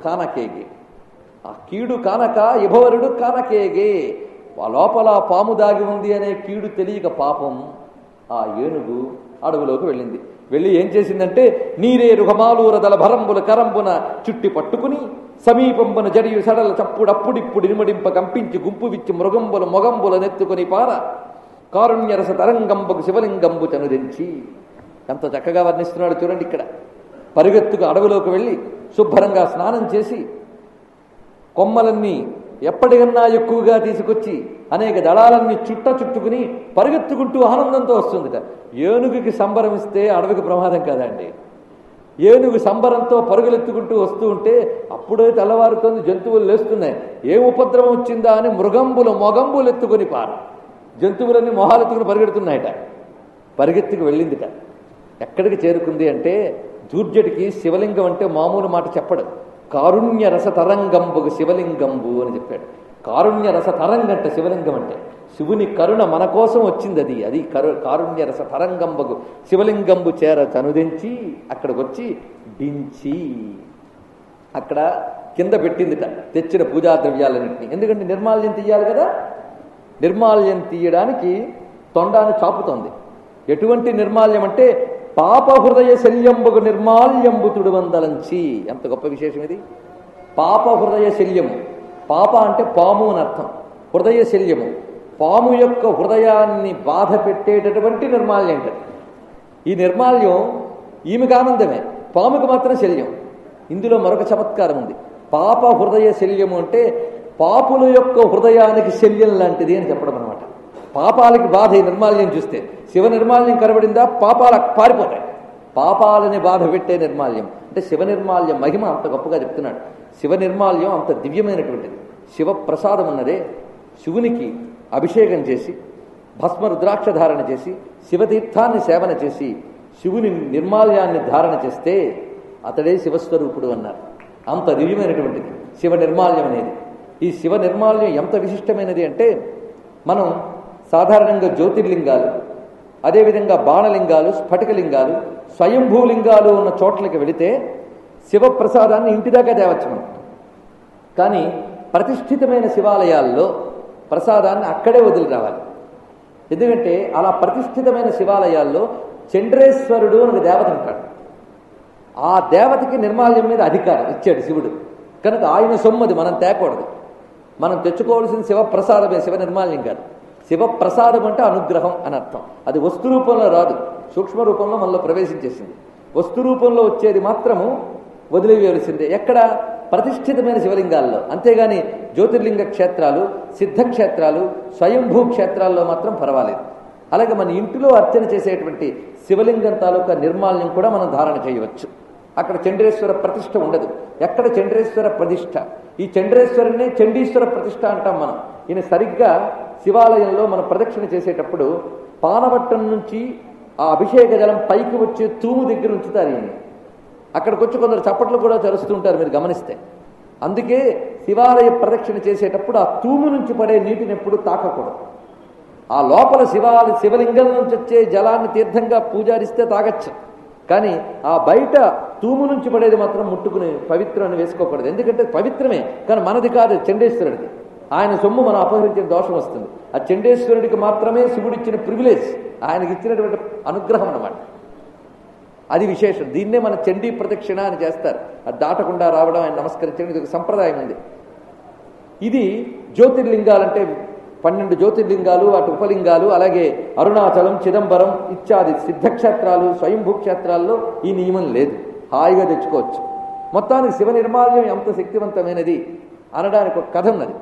కానకేగే ఆ కీడు కానక ఇభవరుడు కానకేగే ఆ లోపల పాము దాగి ఉంది అనే కీడు తెలియక పాపం ఆ ఏనుగు అడవిలోకి వెళ్ళింది వెళ్ళి ఏం చేసిందంటే నీరే రుహమాలూర దళ భరంబుల కరంబున చుట్టి పట్టుకుని సమీపంబున జడియు సడల చప్పుడప్పుడిప్పుడు ఇనుమడింప కంపించి గుంపు విచ్చి మృగంబుల మొగంబుల నెత్తుకొని పార కారుణ్యరస తరంగంబకు శివలింగంబు చనుదించి ఎంత చక్కగా వర్ణిస్తున్నాడు చూడండి ఇక్కడ పరిగెత్తుకు అడవిలోకి వెళ్ళి శుభ్రంగా స్నానం చేసి కొమ్మలన్నీ ఎప్పటికన్నా ఎక్కువగా తీసుకొచ్చి అనేక దళాలన్నీ చుట్ట చుట్టుకుని పరిగెత్తుకుంటూ ఆనందంతో వస్తుందిట ఏనుగుకి సంబరమిస్తే అడవికి ప్రమాదం కాదండి ఏనుగు సంబరంతో పరుగులెత్తుకుంటూ వస్తూ ఉంటే అప్పుడే తెల్లవారుతోంది జంతువులు లేస్తున్నాయి ఏ ఉపద్రవం వచ్చిందా అని మృగంబులు మొగంబులు ఎత్తుకొని పారు జంతువులన్నీ మొహాలెత్తుకుని పరిగెడుతున్నాయట పరిగెత్తుకు వెళ్ళిందిట ఎక్కడికి చేరుకుంది అంటే దూర్జటికి శివలింగం అంటే మామూలు మాట చెప్పడు కారుణ్య రస తరంగంబుకు శివలింగంబు అని చెప్పాడు కారుణ్య రస తరంగంట శివలింగం అంటే శివుని కరుణ మన కోసం వచ్చింది అది అది కరు కారుణ్య రస తరంగంబకు శివలింగంబు చేర తనుదించి అక్కడికి వచ్చి దించి అక్కడ కింద పెట్టిందిట తెచ్చిన పూజా ద్రవ్యాలన్నింటినీ ఎందుకంటే నిర్మాల్యం తీయాలి కదా నిర్మాల్యం తీయడానికి తొండాన్ని చాపుతోంది ఎటువంటి నిర్మాల్యం అంటే పాప హృదయ శల్యంబుకు నిర్మాల్యంబు తుడువందలంచి ఎంత గొప్ప విశేషం ఇది పాప హృదయ శల్యము పాప అంటే పాము అని అర్థం హృదయ శల్యము పాము యొక్క హృదయాన్ని బాధ పెట్టేటటువంటి నిర్మాల్యం అంటే ఈ నిర్మాల్యం ఈమెకు ఆనందమే పాముకు మాత్రం శల్యం ఇందులో మరొక చమత్కారం ఉంది పాప హృదయ శల్యము అంటే పాపుల యొక్క హృదయానికి శల్యం లాంటిది అని చెప్పడం అనమాట పాపాలకి బాధ ఈ నిర్మాల్యం చూస్తే శివ నిర్మాల్యం కనబడిందా పాపాల పారిపోతాయి పాపాలని బాధ పెట్టే నిర్మాల్యం అంటే శివ నిర్మాల్యం మహిమ అంత గొప్పగా చెప్తున్నాడు శివ నిర్మాల్యం అంత దివ్యమైనటువంటిది శివ ప్రసాదం ఉన్నదే శివునికి అభిషేకం చేసి భస్మ రుద్రాక్ష ధారణ చేసి శివతీర్థాన్ని సేవన చేసి శివుని నిర్మాల్యాన్ని ధారణ చేస్తే అతడే శివస్వరూపుడు అన్నారు అంత దివ్యమైనటువంటిది శివ నిర్మాల్యం అనేది ఈ శివ నిర్మాల్యం ఎంత విశిష్టమైనది అంటే మనం సాధారణంగా జ్యోతిర్లింగాలు అదేవిధంగా బాణలింగాలు స్ఫటికలింగాలు స్వయంభూలింగాలు ఉన్న చోట్లకి వెళితే శివప్రసాదాన్ని ఇంటిదాకా తేవచ్చు మనం కానీ ప్రతిష్ఠితమైన శివాలయాల్లో ప్రసాదాన్ని అక్కడే వదిలి రావాలి ఎందుకంటే అలా ప్రతిష్ఠితమైన శివాలయాల్లో చంద్రేశ్వరుడు అని ఒక దేవత ఉంటాడు ఆ దేవతకి నిర్మాల్యం మీద అధికారం ఇచ్చాడు శివుడు కనుక ఆయన సొమ్మది మనం తేకూడదు మనం తెచ్చుకోవాల్సిన శివప్రసాదమే శివ నిర్మాల్యం కాదు శివప్రసాదం అంటే అనుగ్రహం అని అర్థం అది వస్తు రూపంలో రాదు సూక్ష్మ రూపంలో మనలో ప్రవేశించేసింది వస్తు రూపంలో వచ్చేది మాత్రము వదిలివేయవలసిందే ఎక్కడ ప్రతిష్ఠితమైన శివలింగాల్లో అంతేగాని జ్యోతిర్లింగ క్షేత్రాలు సిద్ధక్షేత్రాలు స్వయంభూ క్షేత్రాల్లో మాత్రం పర్వాలేదు అలాగే మన ఇంటిలో అర్చన చేసేటువంటి శివలింగం తాలూకా నిర్మాల్యం కూడా మనం ధారణ చేయవచ్చు అక్కడ చంద్రేశ్వర ప్రతిష్ఠ ఉండదు ఎక్కడ చంద్రేశ్వర ప్రతిష్ఠ ఈ చంద్రేశ్వరునే చండీశ్వర ప్రతిష్ఠ అంటాం మనం ఈయన సరిగ్గా శివాలయంలో మనం ప్రదక్షిణ చేసేటప్పుడు పానవట్టం నుంచి ఆ అభిషేక జలం పైకి వచ్చే తూము దగ్గర ఉంచుతారు ఈయన అక్కడికి వచ్చి కొందరు చప్పట్లు కూడా తెరుస్తూ ఉంటారు మీరు గమనిస్తే అందుకే శివాలయ ప్రదక్షిణ చేసేటప్పుడు ఆ తూము నుంచి పడే నీటిని ఎప్పుడు తాకకూడదు ఆ లోపల శివాలయ శివలింగం నుంచి వచ్చే జలాన్ని తీర్థంగా పూజారిస్తే తాగచ్చు కానీ ఆ బయట తూము నుంచి పడేది మాత్రం ముట్టుకుని పవిత్రాన్ని వేసుకోకూడదు ఎందుకంటే పవిత్రమే కానీ మనది కాదు చండేశ్వరుడిది ఆయన సొమ్ము మనం అపహరించిన దోషం వస్తుంది ఆ చండేశ్వరుడికి మాత్రమే శివుడిచ్చిన ప్రివిలేజ్ ఆయనకి ఇచ్చినటువంటి అనుగ్రహం అన్నమాట అది విశేషం దీన్నే మన చండీ ప్రదక్షిణ అని చేస్తారు అది దాటకుండా రావడం ఆయన నమస్కరించడం ఇది ఒక సంప్రదాయం ఉంది ఇది జ్యోతిర్లింగాలంటే పన్నెండు జ్యోతిర్లింగాలు వాటి ఉపలింగాలు అలాగే అరుణాచలం చిదంబరం ఇత్యాది సిద్ధక్షేత్రాలు స్వయంభూ క్షేత్రాల్లో ఈ నియమం లేదు హాయిగా తెచ్చుకోవచ్చు మొత్తానికి శివ నిర్మాల్యం ఎంత శక్తివంతమైనది అనడానికి ఒక కథ ఉన్నది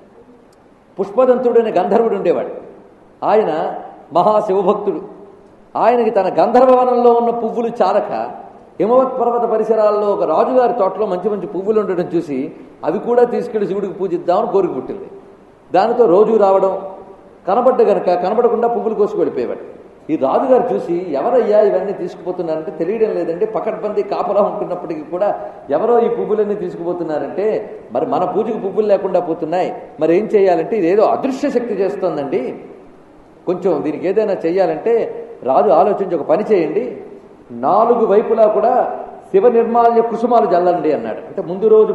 పుష్పదంతుడు అనే గంధర్వుడు ఉండేవాడు ఆయన మహాశివభక్తుడు ఆయనకి తన గంధర్వవనంలో ఉన్న పువ్వులు చాలక హిమవత్ పర్వత పరిసరాల్లో ఒక రాజుగారి తోటలో మంచి మంచి పువ్వులు ఉండడం చూసి అవి కూడా తీసుకెళ్లి శివుడికి పూజిద్దామని కోరిక పుట్టింది దానితో రోజు రావడం కనబడ్డ గనక కనబడకుండా పువ్వులు కోసుకు వెళ్ళిపోయేవాడు ఈ రాజుగారు చూసి ఎవరయ్యా ఇవన్నీ తీసుకుపోతున్నారంటే తెలియడం లేదంటే పకడ్బందీ కాపలా ఉంటున్నప్పటికీ కూడా ఎవరో ఈ పువ్వులన్నీ తీసుకుపోతున్నారంటే మరి మన పూజకు పువ్వులు లేకుండా పోతున్నాయి మరి ఏం చేయాలంటే ఇదేదో అదృశ్య శక్తి చేస్తోందండి కొంచెం దీనికి ఏదైనా చేయాలంటే రాజు ఆలోచించి ఒక పని చేయండి నాలుగు వైపులా కూడా శివ నిర్మాల్య కుసుమాలు జల్లండి అన్నాడు అంటే ముందు రోజు